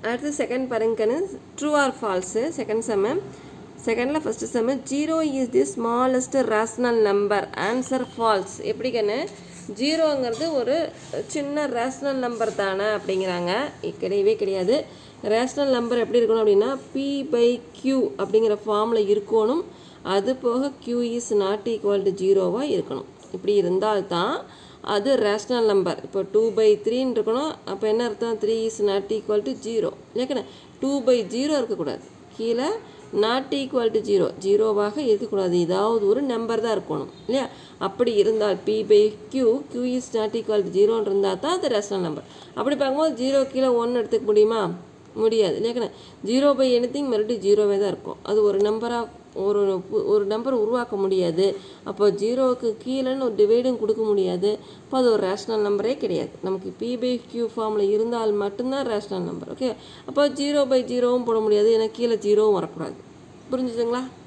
அடுத்து செகண்ட் பாருங்கன்னு true or false second sum செகண்டில் first sum zero is the smallest rational number answer false எப்படி கண்ணு ஜீரோங்கிறது ஒரு சின்ன ரேஷ்னல் நம்பர் தானே அப்படிங்கிறாங்க இ- கிடையவே கிடையாது ரேஷ்னல் நம்பர் எப்படி இருக்கணும் அப்படின்னா பி பை கியூ அப்படிங்கிற ஃபார்மில் இருக்கணும் அது போக q is not equal to ஜீரோவாக இருக்கணும் இப்படி இருந்தால்தான் அது ரேஷ்னல் நம்பர் இப்போ டூ பை த்ரீன்னு இருக்கணும் அப்போ என்ன அர்த்தம் three is not equal to zero இல்லைக்கண்ணே டூ பை ஜீரோ இருக்கக்கூடாது கீழே நாட் ஈக்குவல் டு ஜீரோ ஜீரோவாக இருக்கக்கூடாது ஏதாவது ஒரு நம்பர் தான் இருக்கணும் இல்லையா அப்படி இருந்தால் p by q q is not equal to ஜீரோன்னு இருந்தால் தான் அது ரேஷ்னல் நம்பர் அப்படி பார்க்கும்போது ஜீரோ கீழே ஒன்று எடுத்துக்க முடியுமா முடியாது இல்லையா ஜீரோ பை எனிதிங் மறுபடியும் ஜீரோவே தான் இருக்கும் அது ஒரு நம்பராக ஒரு பு- ஒரு நம்பர் உருவாக்க முடியாது அப்போ ஜீரோவுக்கு கீழேன்னு ஒரு டிவைடும் கொடுக்க முடியாது அப்போ அது ஒரு ரேஷ்னல் நம்பரே கிடையாது நமக்கு பி பை கியூ ஃபார்மில் இருந்தால் மட்டும்தான் ரேஷ்னல் நம்பர் ஓகே அப்போ ஜீரோ பை ஜீரோவும் போட முடியாது ஏன்னா கீழே ஜீரோவும் வரக்கூடாது புரிஞ்சுதுங்களா